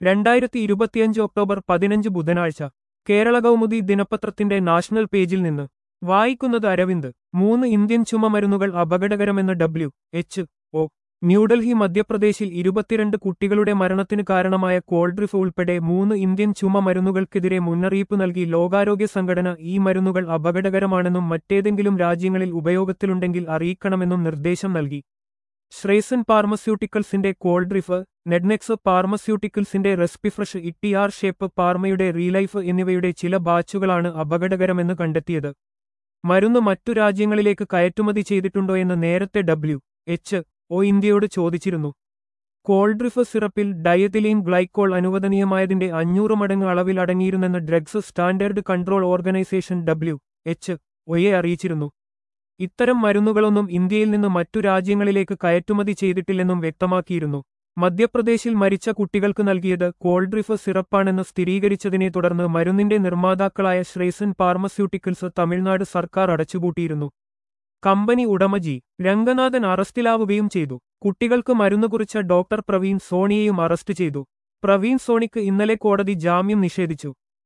രണ്ടായിരത്തി ഇരുപത്തിയഞ്ച് ഒക്ടോബർ പതിനഞ്ച് ബുധനാഴ്ച കേരള കൗമുദി ദിനപത്രത്തിന്റെ നാഷണൽ പേജിൽ നിന്ന് വായിക്കുന്നത് അരവിന്ദ് മൂന്ന് ഇന്ത്യൻ ചുമമരുന്നുകൾ അപകടകരമെന്ന് ഡബ്ല്യു എച്ച് ഒ ന്യൂഡൽഹി മധ്യപ്രദേശിൽ ഇരുപത്തിരണ്ട് കുട്ടികളുടെ മരണത്തിന് കാരണമായ കോൾഡ്രിഫ് ഉൾപ്പെടെ മൂന്ന് ഇന്ത്യൻ ചുമ മരുന്നുകൾക്കെതിരെ മുന്നറിയിപ്പ് നൽകി ലോകാരോഗ്യ സംഘടന ഈ മരുന്നുകൾ അപകടകരമാണെന്നും മറ്റേതെങ്കിലും രാജ്യങ്ങളിൽ ഉപയോഗത്തിലുണ്ടെങ്കിൽ അറിയിക്കണമെന്നും നിർദ്ദേശം നൽകി ശ്രേസൻ ഫാർമസ്യൂട്ടിക്കൽസിന്റെ കോൾഡ്രിഫ് നെഡ്നെക്സ് ഫാർമസ്യൂട്ടിക്കൽസിന്റെ റെസ്പിഫ്രഷ് ഇട്ടിആർ ഷേപ്പ് പാർമയുടെ റീലൈഫ് എന്നിവയുടെ ചില ബാച്ചുകളാണ് അപകടകരമെന്ന് കണ്ടെത്തിയത് മരുന്ന് മറ്റു രാജ്യങ്ങളിലേക്ക് കയറ്റുമതി ചെയ്തിട്ടുണ്ടോയെന്ന് നേരത്തെ ഡബ്ല്യു എച്ച് ഒ ഇന്ത്യയോട് ചോദിച്ചിരുന്നു കോൾഡ്രിഫ് സിറപ്പിൽ ഡയതിലീൻ ഗ്ലൈക്കോൾ അനുവദനീയമായതിന്റെ അഞ്ഞൂറ് മടങ്ങ് അളവിൽ അടങ്ങിയിരുന്നെന്ന് drugs standard control organisation W H ഒയെ അറിയിച്ചിരുന്നു ഇത്തരം മരുന്നുകളൊന്നും ഇന്ത്യയിൽ നിന്ന് മറ്റു രാജ്യങ്ങളിലേക്ക് കയറ്റുമതി ചെയ്തിട്ടില്ലെന്നും വ്യക്തമാക്കിയിരുന്നു മധ്യപ്രദേശിൽ മരിച്ച കുട്ടികൾക്ക് നൽകിയത് കോൾഡ്രിഫ് സിറപ്പാണെന്ന് സ്ഥിരീകരിച്ചതിനെ തുടർന്ന് മരുന്നിന്റെ നിർമ്മാതാക്കളായ ശ്രേസൻ ഫാർമസ്യൂട്ടിക്കൽസ് തമിഴ്നാട് സർക്കാർ അടച്ചുപൂട്ടിയിരുന്നു കമ്പനി ഉടമ ജി രംഗനാഥൻ അറസ്റ്റിലാവുകയും ചെയ്തു കുട്ടികൾക്ക് മരുന്ന് കുറിച്ച ഡോക്ടർ പ്രവീൺ സോണിയെയും അറസ്റ്റ് ചെയ്തു പ്രവീൺ സോണിക്ക് ഇന്നലെ കോടതി ജാമ്യം നിഷേധിച്ചു